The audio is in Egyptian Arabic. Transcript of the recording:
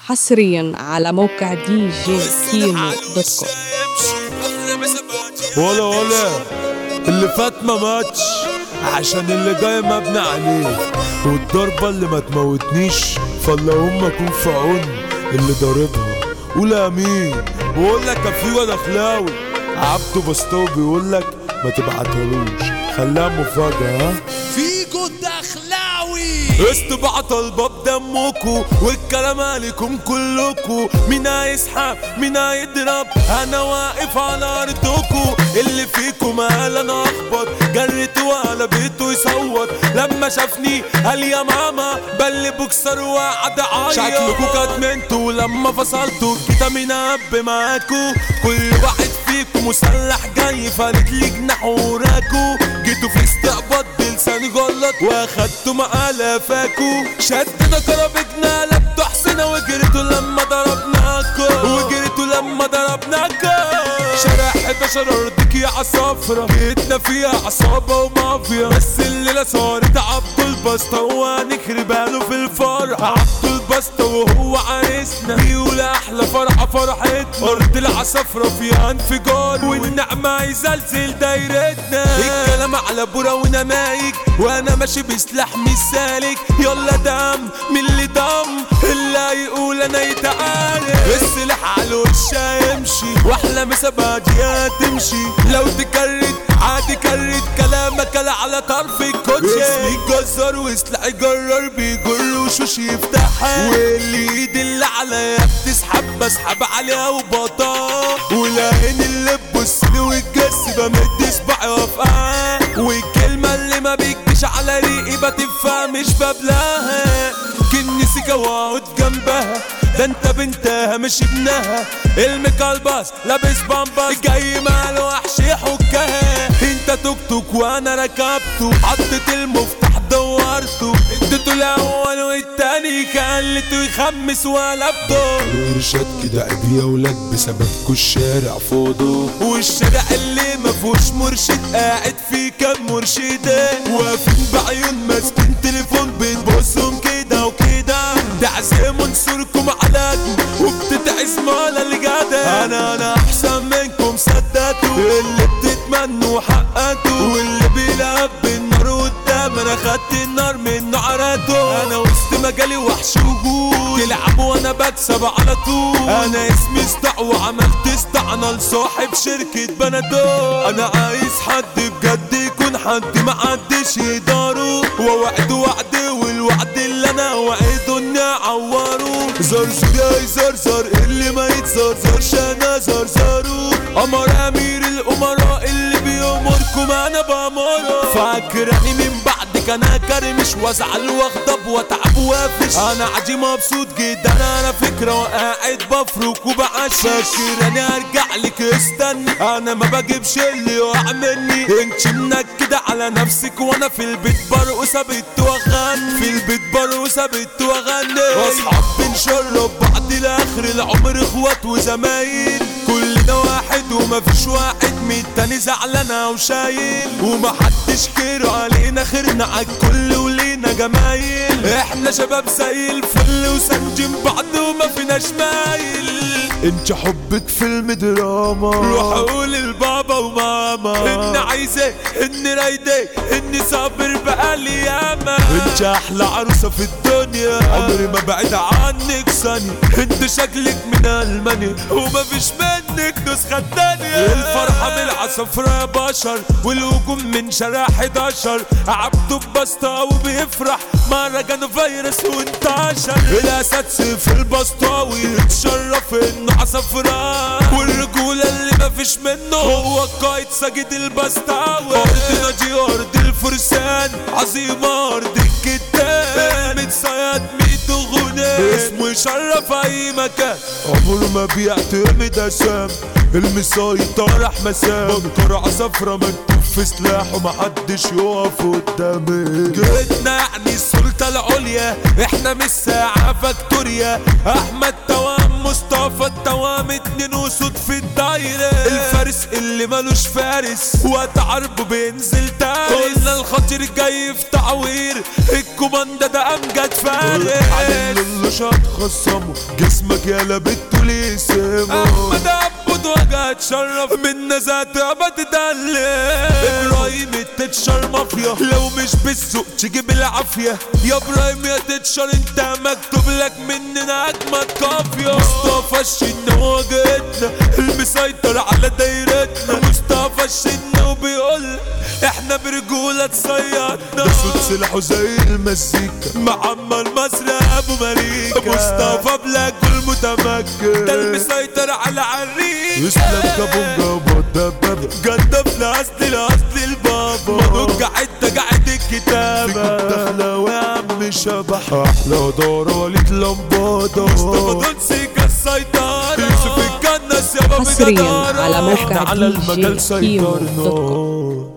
حصريا على موقع دي جي كيمو دوت كوم ولا ولا اللي فات ما ماتش عشان اللي جاي مبني عليه والضربة اللي ما تموتنيش فاللهم اكون في عون اللي ضاربها قول امين بقول لك يا في واد اخلاوي عبده بسطاوي بيقول لك ما تبعتهالوش خليها مفاجأة ها فيجو الدخلاوي استبعت الباب دمكو والكلام عليكم كلكو مين هيسحب مين هيضرب انا واقف على ارضكو اللي فيكم قال انا اخبط جريت وعلى بيته يصوت لما شافني قال يا ماما بل بوكسر وقعد عيط شكلكو كاتمنتو لما فصلتوا كده مين اب معاكو كل واحد فيكم مسلح جاي فارد لي جناح وراكو جيتوا في استقباض بلساني غلط واخدتوا مقالة فاكو شدنا كرابجنا لبتوا حسنا وجريتوا لما ضربناكو وجريتوا لما ضربناكو شارع 11 ارضك يا عصافرة جيتنا فيها عصابة ومافيا بس الليلة صارت عبد البسطة وهنخربها له في الفرح عبد البسطة وهو عريسنا بيقول احلى فرحة فرحتنا ارض العصافرة فيها انفجار والنعمة يزلزل دايرتنا الكلام على بورا ونمايك وانا ماشي بسلاح مش سالك يلا دم من اللي دم اللي يقول انا يتعارك السلاح على الوش هيمشي واحلى مسابقة دي هتمشي لو تكرت عادي كرت كلامك لا على طرف الكوتشي اسمي جزار وسلاحي جرار بيجر وشوش يفتحها واللي ايد اللي عليا بتسحب بسحب عليها وبطا والعين اللي تبصلي وتجس بمد صباعي وافقعها والكلمة اللي ما بيجيش على ريقي بتفهم مش ببلاها كني سيكا واقعد جنبها ده انت بنتها مش ابنها المكلبس لابس بامبس جاي مع الوحش يحكها انت توك توك وانا ركبته حطيت المفتاح دورته اديته الاول والتاني خليته يخمس وقلبته الورشات كده عيب يا ولاد بسببكوا الشارع فوضى والشارع اللي ما فيهوش مرشد قاعد فيه كام مرشدة واقفين بعيون ماسكين تليفون بنبصهم كده وكده تعزي منصوركم على وبتتعز مال الجدع انا انا احسن منكم صدقتوا اللي بتتمنوا حققتوا واللي بيلعب بالنار قدام انا خدت النار من عراته انا وسط مجالي وحش وجود تلعب وانا بكسب على طول انا اسمي استع وعملت استعنى لصاحب شركة بنادول انا عايز حد بجد يكون حد محدش يداره ووعد وعد والوعد اللي انا وعده اني اعوره زرزر يا زرزر اللي ما يتزرزرش انا زرزره قمر امير الامراء اللي بيأمركم انا بأمره فاكراني من بعدك انا كرمش وازعل واغضب واتعب وافش انا عادي مبسوط جدا انا فكره وقاعد بفرك وبعش فاكراني ارجع لك استني انا ما بجيبش اللي يقع مني انت منكده على نفسك وانا في البيت برقص بت واغني في البيت برقص بت واغني واصحاب بنشرب بعض لاخر العمر اخوات وزمايل كلنا واحد ومفيش واحد من التاني زعلان او شايل ومحدش خير علينا خيرنا عالكل ولينا جمايل احنا شباب زي الفل وسنجم بعض وما فيناش مايل انت حبك فيلم دراما روح اقول لبابا وماما ان عايزة ان رايدة اني صابر بقالي ياما انت احلى عروسة في الدنيا عمري ما بعد عنك ثانية انت شكلك من المانيا ومفيش منك نسخة تانية الفرحة من العصفرة بشر والهجوم من شارع 11 عبده ببسطة وبيفرح مهرجان فيروس وانتشر الاسد سيف البسطاوي اتشرف انه عصفرة والرجولة اللي مفيش منه هو القائد ساجد البسطاوي ارضنا دي ارض الفرسان عظيمة ارض الكتان متصيد ميت غنى اسمه يشرف اي مكان عمره ما بيعتمد اسام المسيطر احمد سام بنكر عصفرة مكتوب في سلاح ومحدش يقف قدامي جيتنا يعني السلطة العليا احنا مش ساعة فاكتوريا احمد توام مصطفى التوام اتنين وصوت في الدايرة الفارس اللي ملوش فارس وقت حربه بينزل تارس قلنا الخطير جاي في تعوير الكوماندا ده امجد فارس على اللي شاط خصمه جسمك يا لبته ليه سيبه احمد عبود وجع تشرف من نزاتها بتدلل ابراهيم التتشر مافيا لو مش بالسوق تيجي بالعافيه يا ابراهيم يا تتشر انت مكتوب لك مننا اجمد قافيه مصطفى الشنا وجدنا المسيطر على دايرتنا مصطفى الشنا وبيقول احنا برجوله تصيدنا ده صوت سلاحه زي المزيكا معمر مصر ابو مليكة مصطفى بلاك المتمكن ده المسيطر على عريك اسلام كابونجا والدبابة قدم لاصل لاصل البابا مبروك قاعد قاعد الكتابة دخلة يا عم شبح احلى دار وليد لمبادة مصطفى دول سيكا السيطرة يوسف الكنس يابا حصريا بجدارة على موقع احنا على دي جي المجال كيمو دوت كوم سيطرنا